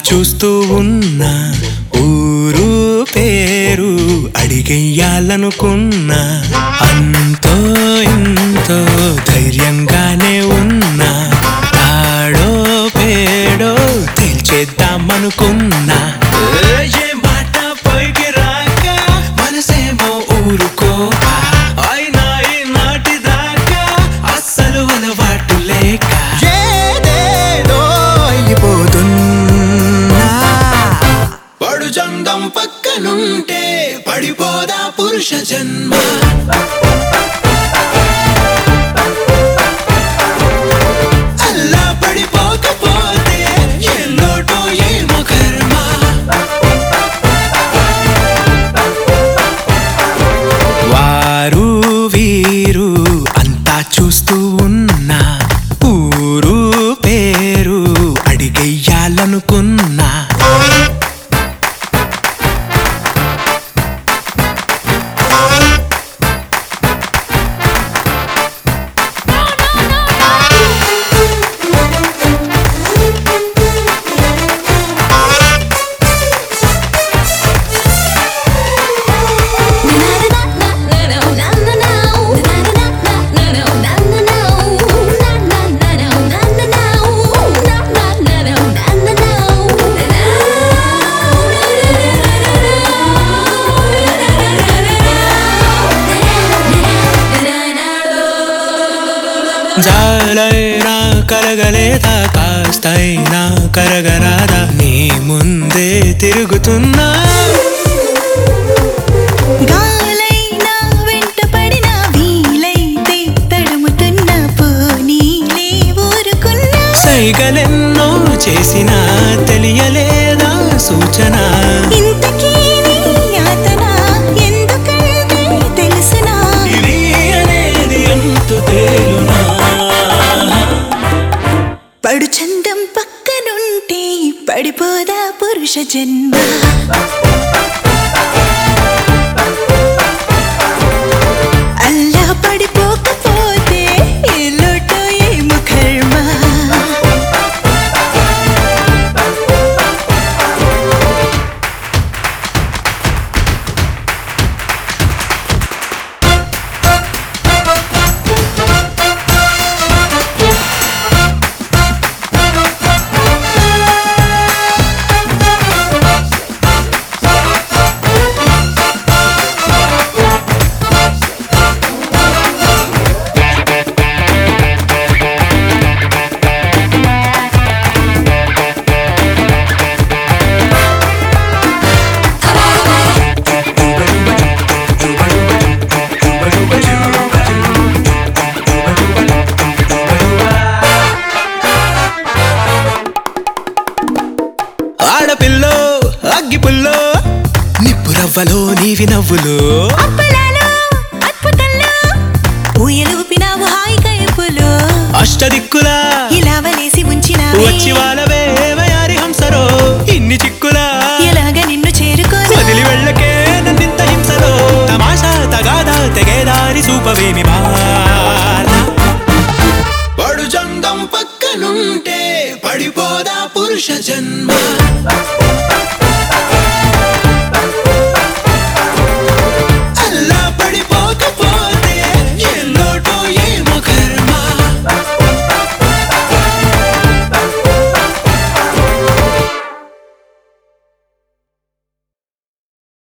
చూస్తూ ఉన్నా ఊరు పేరు అడిగెయ్యాలనుకున్నా అంతో ఇంతో ధైర్యంగానే ఉన్నా తాడో పేడో తేల్చేద్దామనుకున్నా ఏ మాట పైకి రాక మనసేమో ఊరుకోక అయినా ఈ నాటి దాకా అస్సలు అలవాటు లేక ఏదేదో అయిపోతున్నా పడు చందం పక్కనుంటే పడిపోదా పురుష జన్మ అల్లా పడిపోకపోతే ఏ లోటో ఏమో కర్మ వారు వీరు అంతా చూస్తూ ఉన్నా ఊరు పేరు అడిగెయ్యాలనుకున్నా జాలైనా కలగలేదా కాస్తైనా కరగరాదా నీ ముందే తిరుగుతున్నా గాలైనా వెంటపడినా వీలైతే తడుముతున్న పోనీలే ఊరుకున్నా సైగలెన్నో చేసినా తెలియలేదా సూచన ఇంతకీ నీ యాతన ఎందుకంటే తెలుసునా ఇది అనేది ఎంతో తేలునా పడు చందం పక్కనుంటే పడిపోదా పురుష జన్మ అల్లా పడిపోకపోతే ఏ లోటో ఏమో కర్మ ఆడపిల్లో అగ్గిపుల్లో నిప్పు రవ్వలో నీవి నవ్వులు అప్పలాలో అద్భుతంలో ఊయలూపినావు హాయి కైపులో అష్టదిక్కులా ఇలా వలేసి ఉంచిన వచ్చి వాళ్ళవే వయారి హంసరో ఇన్ని చిక్కులా ఎలాగ నిన్ను చేరుకోను వదిలి వెళ్ళకే నన్నింత హింసలో తమాషా తగాదా తెగేదారి చూపవేమి పడు చందం పక్కనుంటే పడిపోదా పురుష జన్మ